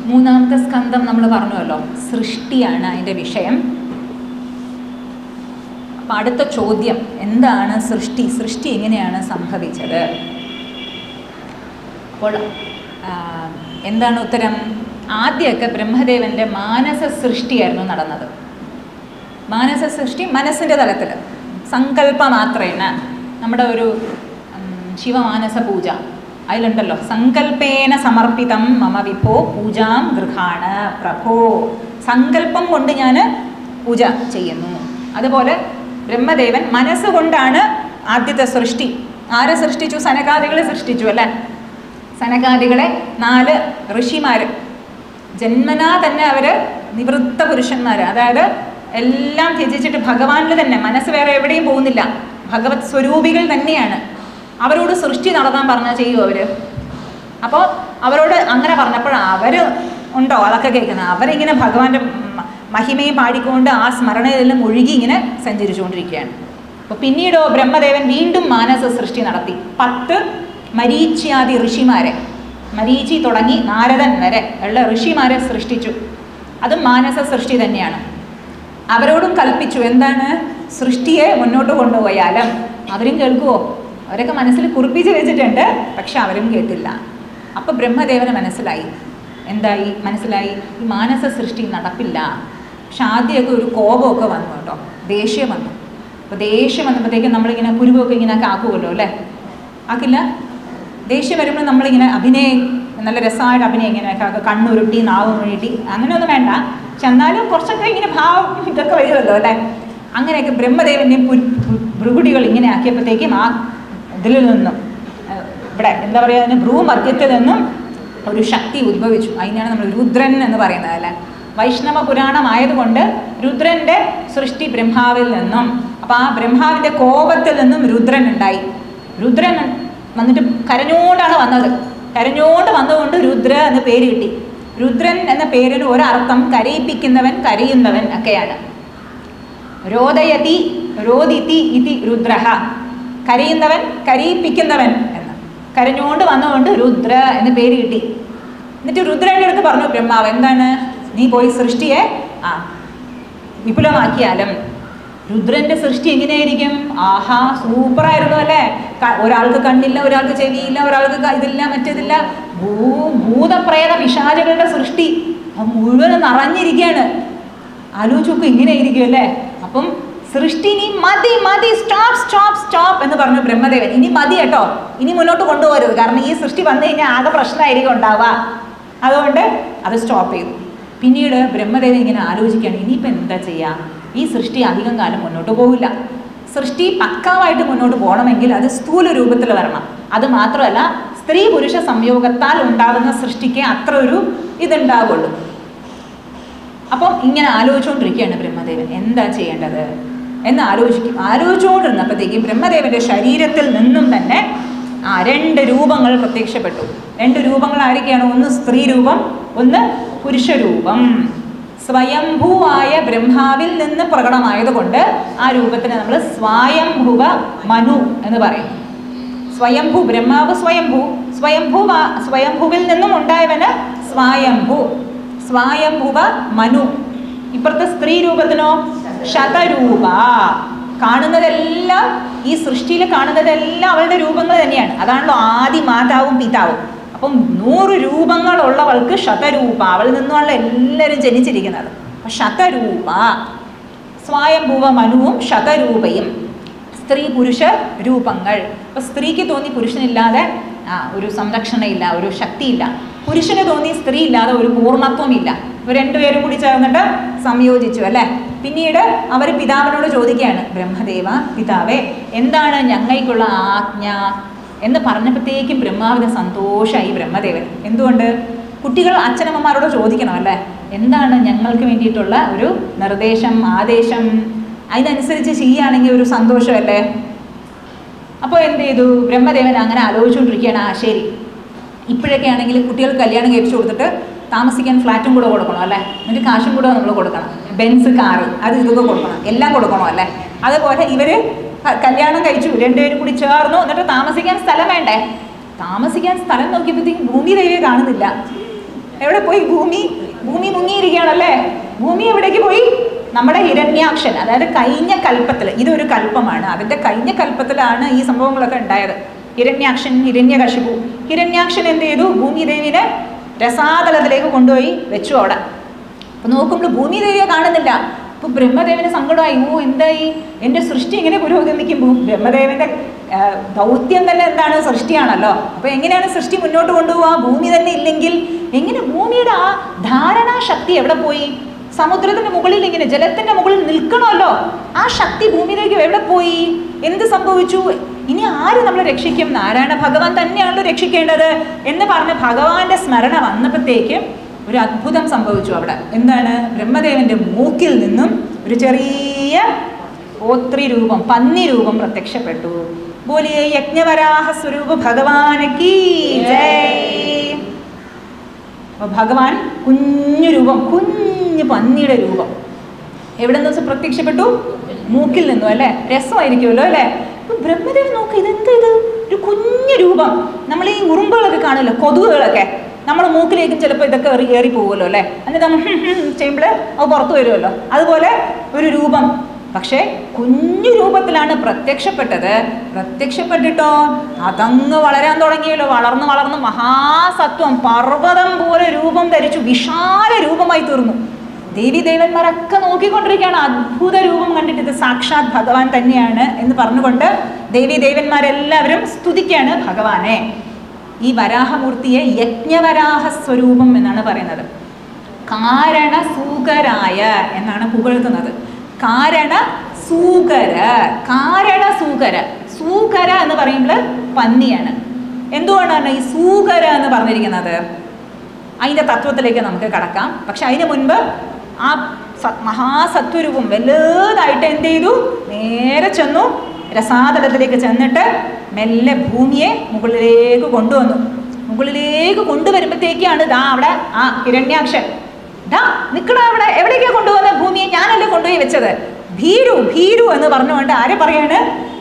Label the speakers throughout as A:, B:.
A: മൂന്നാമത്തെ സ്കന്ധം നമ്മൾ പറഞ്ഞുവല്ലോ സൃഷ്ടിയാണ് അതിൻ്റെ വിഷയം അപ്പം അടുത്ത ചോദ്യം എന്താണ് സൃഷ്ടി സൃഷ്ടി എങ്ങനെയാണ് സംഭവിച്ചത് അപ്പോൾ ആ, എന്താണ് ഉത്തരം ആദ്യമൊക്കെ ബ്രഹ്മദേവൻ്റെ മാനസ സൃഷ്ടിയായിരുന്നു നടന്നത് മാനസ സൃഷ്ടി മനസ്സിൻ്റെ തലത്തിൽ സങ്കല്പ മാത്രേന നമ്മുടെ ഒരു ഉം, ശിവമാനസ പൂജ അതിലുണ്ടല്ലോ സങ്കല്പേന സമർപ്പിതം മമ വിഭോ പൂജാം ഗൃഹാണ് പ്രഭോ സങ്കല്പം കൊണ്ട് ഞാൻ പൂജ ചെയ്യുന്നു അതുപോലെ ബ്രഹ്മദേവൻ മനസ്സുകൊണ്ടാണ് ആദ്യത്തെ സൃഷ്ടി ആരെ സൃഷ്ടിച്ചു സനകാദികളെ സൃഷ്ടിച്ചു അല്ലേ സനകാദികളെ നാല് ഋഷിമാർ ജന്മനാ തന്നെ അവർ നിവൃത്ത പുരുഷന്മാർ അതായത് എല്ലാം ത്യജിച്ചിട്ട് ഭഗവാനിൽ തന്നെ മനസ്സ് വേറെ എവിടെയും പോകുന്നില്ല ഭഗവത് സ്വരൂപികൾ തന്നെയാണ് അവരോട് സൃഷ്ടി നടത്താൻ പറഞ്ഞാൽ ചെയ്യുമോ അവർ അപ്പോൾ അവരോട് അങ്ങനെ പറഞ്ഞപ്പോൾ അവർ ഉണ്ടോ അതൊക്കെ കേൾക്കുന്നത് അവരിങ്ങനെ ഭഗവാന്റെ മ- മഹിമയും പാടിക്കൊണ്ട് ആ സ്മരണയിലെല്ലാം ഒഴുകി ഇങ്ങനെ സഞ്ചരിച്ചുകൊണ്ടിരിക്കുകയാണ് അപ്പോൾ പിന്നീടോ ബ്രഹ്മദേവൻ വീണ്ടും മാനസ സൃഷ്ടി നടത്തി പത്ത് മരീച്യാദി ഋഷിമാരെ മരീചി തുടങ്ങി നാരദൻ വരെ ഉള്ള ഋഷിമാരെ സൃഷ്ടിച്ചു അതും മാനസ സൃഷ്ടി തന്നെയാണ് അവരോടും കൽപ്പിച്ചു എന്താണ് സൃഷ്ടിയെ മുന്നോട്ട് കൊണ്ടുപോയാലും അവരും കേൾക്കുമോ അവരൊക്കെ മനസ്സിൽ കുറിപ്പിച്ച് വെച്ചിട്ടുണ്ട് പക്ഷെ അവരും കേട്ടില്ല അപ്പം ബ്രഹ്മദേവന് മനസ്സിലായി എന്തായി മനസ്സിലായി ഈ മാനസ സൃഷ്ടി നടപ്പില്ല പക്ഷെ ആദ്യമൊക്കെ ഒരു കോപമൊക്കെ വന്നു കേട്ടോ ദേഷ്യം വന്നു അപ്പോൾ ദേഷ്യം വന്നപ്പോഴത്തേക്കും നമ്മളിങ്ങനെ കുരുവൊക്കെ ഇങ്ങനെ ഒക്കെ ആക്കുമല്ലോ അല്ലേ ആക്കില്ല ദേഷ്യം വരുമ്പോൾ നമ്മളിങ്ങനെ അഭിനയം നല്ല രസമായിട്ട് അഭിനയം ഇങ്ങനെയൊക്കെ ആക്കുക കണ്ണുരുട്ടി നാവ് മുഴുട്ടി അങ്ങനെയൊന്നും വേണ്ട പക്ഷെ എന്നാലും കുറച്ചൊക്കെ ഇങ്ങനെ ഭാവം ഇതൊക്കെ വരുമല്ലോ അല്ലേ അങ്ങനെയൊക്കെ ബ്രഹ്മദേവൻ്റെയും പുരു ഭൃ- ഭൃഗുടികൾ ഇങ്ങനെ ആക്കിയപ്പോഴത്തേക്കും ആ ഇതിൽ നിന്നും ഏഹ്, ഇവിടെ എന്താ പറയുക അതിന് ഭ്രൂമധ്യത്തിൽ നിന്നും ഒരു ശക്തി ഉദ്ഭവിച്ചു അതിനാണ് നമ്മൾ രുദ്രൻ എന്ന് പറയുന്നത് അല്ലേ വൈഷ്ണവ പുരാണമായതുകൊണ്ട് രുദ്രൻ്റെ സൃഷ്ടി ബ്രഹ്മാവിൽ നിന്നും അപ്പോൾ ആ ബ്രഹ്മാവിൻ്റെ കോപത്തിൽ നിന്നും രുദ്രൻ ഉണ്ടായി രുദ്രൻ വന്നിട്ട് കരഞ്ഞോണ്ടാണ് വന്നത് കരഞ്ഞോണ്ട് വന്നതുകൊണ്ട് രുദ്ര എന്ന പേര് കിട്ടി രുദ്രൻ എന്ന പേരിന് ഒരർത്ഥം കരയിപ്പിക്കുന്നവൻ കരയുന്നവൻ ഒക്കെയാണ് രോദയതി രോദിതി ഇതി രുദ്രഹ കരയുന്നവൻ കരയിപ്പിക്കുന്നവൻ എന്ന് കരഞ്ഞുകൊണ്ട് വന്നുകൊണ്ട് രുദ്ര എന്ന് പേര് കിട്ടി എന്നിട്ട് രുദ്രൻ്റെ അടുത്ത് പറഞ്ഞു ബ്രഹ്മാവ് എന്താണ് നീ പോയി സൃഷ്ടിയെ ആ വിപുലമാക്കിയാലും രുദ്രന്റെ സൃഷ്ടി എങ്ങനെയായിരിക്കും ആഹാ സൂപ്പറായിരുന്നു അല്ലേ ക- ഒരാൾക്ക് കണ്ണില്ല ഒരാൾക്ക് ചെവിയില്ല ഒരാൾക്ക് ക- ഇതില്ല മറ്റേതില്ല ഭൂ ഭൂതപ്രേത പിശാചകളുടെ സൃഷ്ടി അത് മുഴുവൻ നിറഞ്ഞിരിക്കുകയാണ് ആലോചിച്ചൊക്കെ ഇങ്ങനെ ഇരിക്കും അല്ലേ അപ്പം സൃഷ്ടി ഇനി മതി മതി സ്റ്റോപ്പ് സ്റ്റോപ്പ് സ്റ്റോപ്പ് എന്ന് പറഞ്ഞു ബ്രഹ്മദേവൻ ഇനി മതി കേട്ടോ ഇനി മുന്നോട്ട് കൊണ്ടുപോകരുത് കാരണം ഈ സൃഷ്ടി വന്നു കഴിഞ്ഞാൽ ആകെ പ്രശ്നമായിരിക്കും ഉണ്ടാവുക അതുകൊണ്ട് അത് സ്റ്റോപ്പ് ചെയ്തു പിന്നീട് ബ്രഹ്മദേവൻ ഇങ്ങനെ ആലോചിക്കുകയാണ് ഇനിയിപ്പോൾ എന്താ ചെയ്യുക ഈ സൃഷ്ടി അധികം കാലം മുന്നോട്ട് പോകില്ല സൃഷ്ടി പക്കാവായിട്ട് മുന്നോട്ട് പോകണമെങ്കിൽ അത് സ്ഥൂല രൂപത്തിൽ വരണം അത് മാത്രമല്ല സ്ത്രീ പുരുഷ സംയോഗത്താൽ ഉണ്ടാകുന്ന സൃഷ്ടിക്ക് അത്ര ഒരു ഇതുണ്ടാവുള്ളൂ അപ്പം ഇങ്ങനെ ആലോചിച്ചുകൊണ്ടിരിക്കുകയാണ് ബ്രഹ്മദേവൻ എന്താ ചെയ്യേണ്ടത് എന്ന് ആലോചിക്കും ആലോചിച്ചുകൊണ്ടിരുന്നപ്പോഴത്തേക്കും ബ്രഹ്മദേവന്റെ ശരീരത്തിൽ നിന്നും തന്നെ ആ രണ്ട് രൂപങ്ങൾ പ്രത്യക്ഷപ്പെട്ടു രണ്ട് രൂപങ്ങൾ ആരൊക്കെയാണ് ഒന്ന് സ്ത്രീ രൂപം ഒന്ന് പുരുഷ രൂപം സ്വയംഭൂവായ ബ്രഹ്മാവിൽ നിന്ന് പ്രകടമായതുകൊണ്ട് ആ രൂപത്തിന് നമ്മൾ സ്വയംഭുവ മനു എന്ന് പറയും സ്വയംഭൂ ബ്രഹ്മാവ് സ്വയംഭൂ സ്വയംഭൂ സ്വയംഭുവിൽ നിന്നും ഉണ്ടായവന് സ്വയംഭൂ സ്വയംഭുവ മനു ഇപ്പുറത്തെ സ്ത്രീ രൂപത്തിനോ ശതരൂപ കാണുന്നതെല്ലാം ഈ സൃഷ്ടിയിൽ കാണുന്നതെല്ലാം അവളുടെ രൂപങ്ങൾ തന്നെയാണ് അതാണല്ലോ ആദി മാതാവും പിതാവും അപ്പം നൂറ് രൂപങ്ങളുള്ളവൾക്ക് ശതരൂപ അവളിൽ നിന്നുള്ള എല്ലാവരും ജനിച്ചിരിക്കുന്നത് അപ്പം ശതരൂപ സ്വയംഭുവ മനുവും ശതരൂപയും സ്ത്രീ പുരുഷ രൂപങ്ങൾ അപ്പോൾ സ്ത്രീക്ക് തോന്നി പുരുഷനില്ലാതെ ആ ഒരു സംരക്ഷണയില്ല ഒരു ശക്തിയില്ല പുരുഷന് തോന്നി സ്ത്രീ ഇല്ലാതെ ഒരു പൂർണ്ണത്വമില്ല ഇവർ രണ്ടുപേരും കൂടി ചേർന്നിട്ട് സംയോജിച്ചു അല്ലേ പിന്നീട് അവർ പിതാവിനോട് ചോദിക്കുകയാണ് ബ്രഹ്മദേവ പിതാവേ എന്താണ് ഞങ്ങൾക്കുള്ള ആജ്ഞ എന്ന് പറഞ്ഞപ്പോഴത്തേക്കും ബ്രഹ്മാവിന് സന്തോഷമായി ബ്രഹ്മദേവൻ എന്തുകൊണ്ട് കുട്ടികൾ അച്ഛനമ്മമാരോട് ചോദിക്കണം അല്ലേ എന്താണ് ഞങ്ങൾക്ക് വേണ്ടിയിട്ടുള്ള ഒരു നിർദ്ദേശം ആദേശം അതിനനുസരിച്ച് ചെയ്യുകയാണെങ്കിൽ ഒരു സന്തോഷമല്ലേ അപ്പോൾ എന്ത് ചെയ്തു ബ്രഹ്മദേവൻ അങ്ങനെ ആലോചിച്ചുകൊണ്ടിരിക്കുകയാണ് ആ ശരി ഇപ്പോഴൊക്കെ ആണെങ്കിൽ കുട്ടികൾ കല്യാണം കഴിച്ചു കൊടുത്തിട്ട് താമസിക്കാൻ ഫ്ലാറ്റും കൂടെ കൊടുക്കണം അല്ലേ എന്നിട്ട് കാശും കൂടെ നമ്മൾ കൊടുക്കണം ബെൻസ് കാറ് അത് ഇതൊക്കെ കൊടുക്കണം എല്ലാം കൊടുക്കണം അല്ലേ അതുപോലെ ഇവർ കല്യാണം കഴിച്ചു രണ്ടുപേരും കൂടി ചേർന്നു എന്നിട്ട് താമസിക്കാൻ സ്ഥലം വേണ്ടേ താമസിക്കാൻ സ്ഥലം നോക്കിയപ്പോഴത്തേക്കും ഭൂമി ദേവിയെ കാണുന്നില്ല എവിടെ പോയി ഭൂമി ഭൂമി മുങ്ങിയിരിക്കുകയാണല്ലേ ഭൂമി എവിടേക്ക് പോയി നമ്മുടെ ഹിരണ്യാക്ഷൻ അതായത് കഴിഞ്ഞ കൽപ്പത്തിൽ ഇതൊരു കൽപ്പമാണ് അതിന്റെ കഴിഞ്ഞ കൽപ്പത്തിലാണ് ഈ സംഭവങ്ങളൊക്കെ ഉണ്ടായത് ഹിരണ്യാക്ഷൻ ഹിരണ്യകശിപു ഹിരണ്യാക്ഷൻ എന്ത് ചെയ്തു ഭൂമിദേവിനെ രസാതലത്തിലേക്ക് കൊണ്ടുപോയി വെച്ചു അവിടെ അപ്പൊ നോക്കുമ്പോൾ ഭൂമിദേവിയെ കാണുന്നില്ല അപ്പൊ ബ്രഹ്മദേവന് സങ്കടമായി ഓ എന്തായി എൻ്റെ സൃഷ്ടി എങ്ങനെ പുരോഗമിക്കും ഭൂ- ബ്രഹ്മദേവന്റെ ആ, ദൗത്യം തന്നെ എന്താണ് സൃഷ്ടിയാണല്ലോ അപ്പൊ എങ്ങനെയാണ് സൃഷ്ടി മുന്നോട്ട് കൊണ്ടുപോവുക ഭൂമി തന്നെ ഇല്ലെങ്കിൽ എങ്ങനെ ഭൂമിയുടെ ആ ധാരണാ ശക്തി എവിടെ പോയി സമുദ്രത്തിന്റെ മുകളിൽ ഇങ്ങനെ ജലത്തിന്റെ മുകളിൽ നിൽക്കണമല്ലോ ആ ശക്തി ഭൂമിയിലേക്ക് എവിടെ പോയി എന്ത് സംഭവിച്ചു ഇനി ആര് നമ്മളെ രക്ഷിക്കും നാരായണ ഭഗവാൻ തന്നെയാണല്ലോ രക്ഷിക്കേണ്ടത് എന്ന് പറഞ്ഞ് ഭഗവാന്റെ സ്മരണ വന്നപ്പോഴത്തേക്കും ഒരു അത്ഭുതം സംഭവിച്ചു അവിടെ എന്താണ് ബ്രഹ്മദേവന്റെ മൂക്കിൽ നിന്നും ഒരു ചെറിയ ഓത്രി രൂപം പന്നി രൂപം പ്രത്യക്ഷപ്പെട്ടു ബോലിയെ യജ്ഞവരാഹ സ്വരൂപ ഭഗവാന് കീ ജയ് അപ്പൊ ഭഗവാൻ കുഞ്ഞു രൂപം കുഞ്ഞു പന്നിയുടെ രൂപം എവിടെ നിന്ന് പ്രത്യക്ഷപ്പെട്ടു മൂക്കിൽ നിന്നും അല്ലേ രസമായിരിക്കുമല്ലോ അല്ലേ അപ്പൊ ബ്രഹ്മദേവൻ നോക്ക് ഇതെന്ത് ഇത് ഒരു കുഞ്ഞു രൂപം നമ്മൾ ഈ ഉറുമ്പുകളൊക്കെ കാണുമല്ലോ കൊതുകുകളൊക്കെ നമ്മൾ മൂക്കിലേക്കും ചിലപ്പോൾ ഇതൊക്കെ ഏറി ഏറി പോകുമല്ലോ അല്ലേ എന്നിട്ട് നമ്മൾ ചെയ്യുമ്പോൾ അത് പുറത്തു വരുമല്ലോ അതുപോലെ ഒരു രൂപം പക്ഷേ കുഞ്ഞു രൂപത്തിലാണ് പ്രത്യക്ഷപ്പെട്ടത് പ്രത്യക്ഷപ്പെട്ടിട്ടോ അതങ്ങ് വളരാൻ തുടങ്ങിയല്ലോ വളർന്ന് വളർന്ന് മഹാസത്വം പർവ്വതം പോലെ രൂപം ധരിച്ചു വിശാല രൂപമായി തീർന്നു ദേവി ദേവന്മാരൊക്കെ നോക്കിക്കൊണ്ടിരിക്കുകയാണ് അത്ഭുത രൂപം കണ്ടിട്ട് ഇത് സാക്ഷാത് ഭഗവാൻ തന്നെയാണ് എന്ന് പറഞ്ഞുകൊണ്ട് ദേവി ദേവന്മാരെല്ലാവരും സ്തുതിക്കുകയാണ് ഭഗവാനെ ഈ വരാഹമൂർത്തിയെ യജ്ഞവരാഹ സ്വരൂപം എന്നാണ് പറയുന്നത് കാരണസൂകരായ എന്നാണ് പുകഴ്ത്തുന്നത് കാരണ സൂകര കാരണ സൂകര സൂകര എന്ന് പറയുമ്പോൾ പന്നിയാണ് എന്തുകൊണ്ടാണ് ഈ സൂകര എന്ന് പറഞ്ഞിരിക്കുന്നത് അതിൻ്റെ തത്വത്തിലേക്ക് നമുക്ക് കടക്കാം പക്ഷെ അതിന് മുൻപ് ആ സ- മഹാസത്വരൂപം വലുതായിട്ട് എന്ത് ചെയ്തു നേരെ ചെന്നു രസാതലത്തിലേക്ക് ചെന്നിട്ട് മെല്ലെ ഭൂമിയെ മുകളിലേക്ക് കൊണ്ടുവന്നു മുകളിലേക്ക് കൊണ്ടുവരുമ്പോഴത്തേക്കാണ് ദാ അവിടെ ആ ഹിരണ്യാക്ഷൻ ദാ നിക്കണ അവിടെ എവിടേക്കാ കൊണ്ടുവന്ന ഭൂമിയെ ഞാനല്ലേ കൊണ്ടുപോയി വെച്ചത് ഭീരു ഭീരു എന്ന് പറഞ്ഞുകൊണ്ട് ആരെ പറയാണ്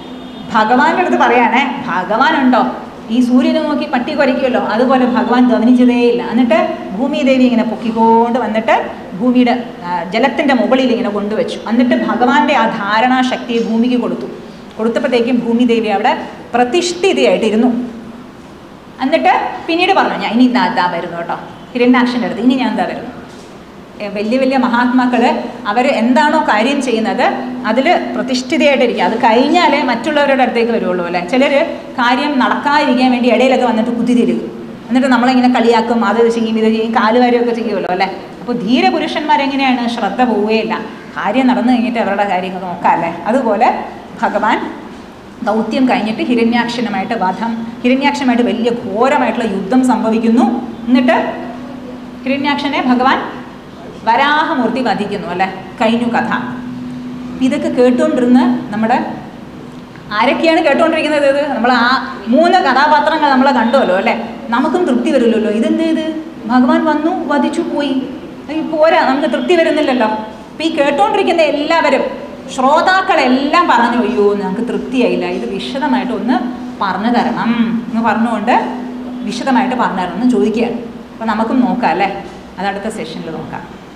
A: ഭഗവാന്റെ അടുത്ത് പറയാണേ ഭഗവാൻ ഉണ്ടോ ഈ സൂര്യനെ നോക്കി പട്ടി കുരയ്ക്കുമല്ലോ അതുപോലെ ഭഗവാൻ ഗവനിച്ചതേയില്ല എന്നിട്ട് ഭൂമി ദേവി ഇങ്ങനെ പൊക്കിക്കൊണ്ട് വന്നിട്ട് ഭൂമിയുടെ ആ, ജലത്തിന്റെ മുകളിൽ ഇങ്ങനെ കൊണ്ടുവച്ചു എന്നിട്ട് ഭഗവാന്റെ ആ ധാരണാ ശക്തിയെ ഭൂമിക്ക് കൊടുത്തു കൊടുത്തപ്പോഴത്തേക്കും ഭൂമി ദേവി അവിടെ പ്രതിഷ്ഠിതയായിട്ടിരുന്നു എന്നിട്ട് പിന്നീട് പറഞ്ഞു ഞാൻ ഇനി ഇതാ ഇതാ വരുന്നു കേട്ടോ ഹിരണ്യാക്ഷൻ്റെ അടുത്ത് ഇനി ഞാൻ എന്താ വരുന്നു ഏ, വലിയ വലിയ മഹാത്മാക്കള് അവർ എന്താണോ കാര്യം ചെയ്യുന്നത് അതിൽ പ്രതിഷ്ഠിതയായിട്ടിരിക്കുക അത് കഴിഞ്ഞാലേ മറ്റുള്ളവരുടെ അടുത്തേക്ക് വരുള്ളൂ അല്ലേ ചിലർ കാര്യം നടക്കാതിരിക്കാൻ വേണ്ടി ഇടയിലൊക്കെ വന്നിട്ട് കുത്തിതിരിക്കും എന്നിട്ട് നമ്മളിങ്ങനെ കളിയാക്കും അത് ചെയ്യും ഇത് ചെയ്യും കാലുകാര്യമൊക്കെ ചെയ്യുമല്ലോ അല്ലേ അപ്പോൾ ധീരപുരുഷന്മാരെങ്ങനെയാണ് ശ്രദ്ധ പോവുകയില്ല കാര്യം നടന്നു കഴിഞ്ഞിട്ട് അവരുടെ കാര്യങ്ങൾ നോക്കാം അല്ലേ അതുപോലെ ഭഗവാൻ ദൗത്യം കഴിഞ്ഞിട്ട് ഹിരണ്യാക്ഷനുമായിട്ട് വധം ഹിരണ്യാക്ഷനുമായിട്ട് വലിയ ഘോരമായിട്ടുള്ള യുദ്ധം സംഭവിക്കുന്നു എന്നിട്ട് ഹിരണ്യാക്ഷനെ ഭഗവാൻ വരാഹമൂർത്തി വധിക്കുന്നു അല്ലെ കഴിഞ്ഞു കഥ ഇതൊക്കെ കേട്ടുകൊണ്ടിരുന്ന് നമ്മുടെ ആരൊക്കെയാണ് കേട്ടുകൊണ്ടിരിക്കുന്നത് ഇത് നമ്മൾ ആ മൂന്ന് കഥാപാത്രങ്ങൾ നമ്മളെ കണ്ടുവല്ലോ അല്ലേ നമുക്കും തൃപ്തി വരില്ലല്ലോ ഇതെന്ത് ഇത് ഭഗവാൻ വന്നു വധിച്ചു പോയി ഈ പോരാ നമുക്ക് തൃപ്തി വരുന്നില്ലല്ലോ അപ്പം ഈ കേട്ടുകൊണ്ടിരിക്കുന്ന എല്ലാവരും ശ്രോതാക്കളെല്ലാം പറഞ്ഞു അയ്യോ ഞങ്ങൾക്ക് തൃപ്തിയായില്ല ഇത് വിശദമായിട്ട് ഒന്ന് പറഞ്ഞു തരണം എന്ന് പറഞ്ഞുകൊണ്ട് വിശദമായിട്ട് പറഞ്ഞു തരണം എന്ന് ചോദിക്കുകയാണ് അപ്പം നമുക്കും നോക്കാം അല്ലേ അത് അടുത്ത സെഷനിൽ നോക്കാം